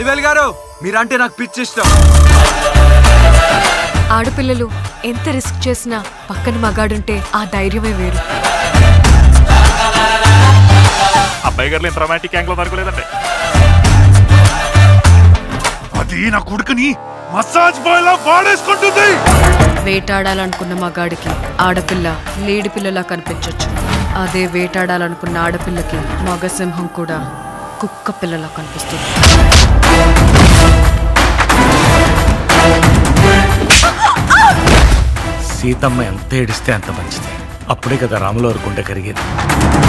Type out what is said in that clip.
అలివేల్ గారు మీరంటే నాకు పిచ్చి ఇష్టం ఆడపిల్లలు ఎంత రిస్క్ చేసినా పక్కన మగాడుంటే ఆ ధైర్యమే వేరు అబ్బాయి గారు ఇంత రొమాంటిక్ యాంగ్ లో దొరకలేదండి అది నా కొడుకుని మసాజ్ బాయ్ లా వాడేసుకుంటుంది వేటాడాలనుకున్న మగాడికి ఆడపిల్ల లేడి పిల్లలా కనిపించొచ్చు అదే వేటాడాలనుకున్న ఆడపిల్లకి మగసింహం కూడా కుక్క పిల్లలా కనిపిస్తుంది సీతమ్మ ఎంత ఏడిస్తే అంత మంచిది అప్పుడే కదా రాముల వారి గుండె కరిగేది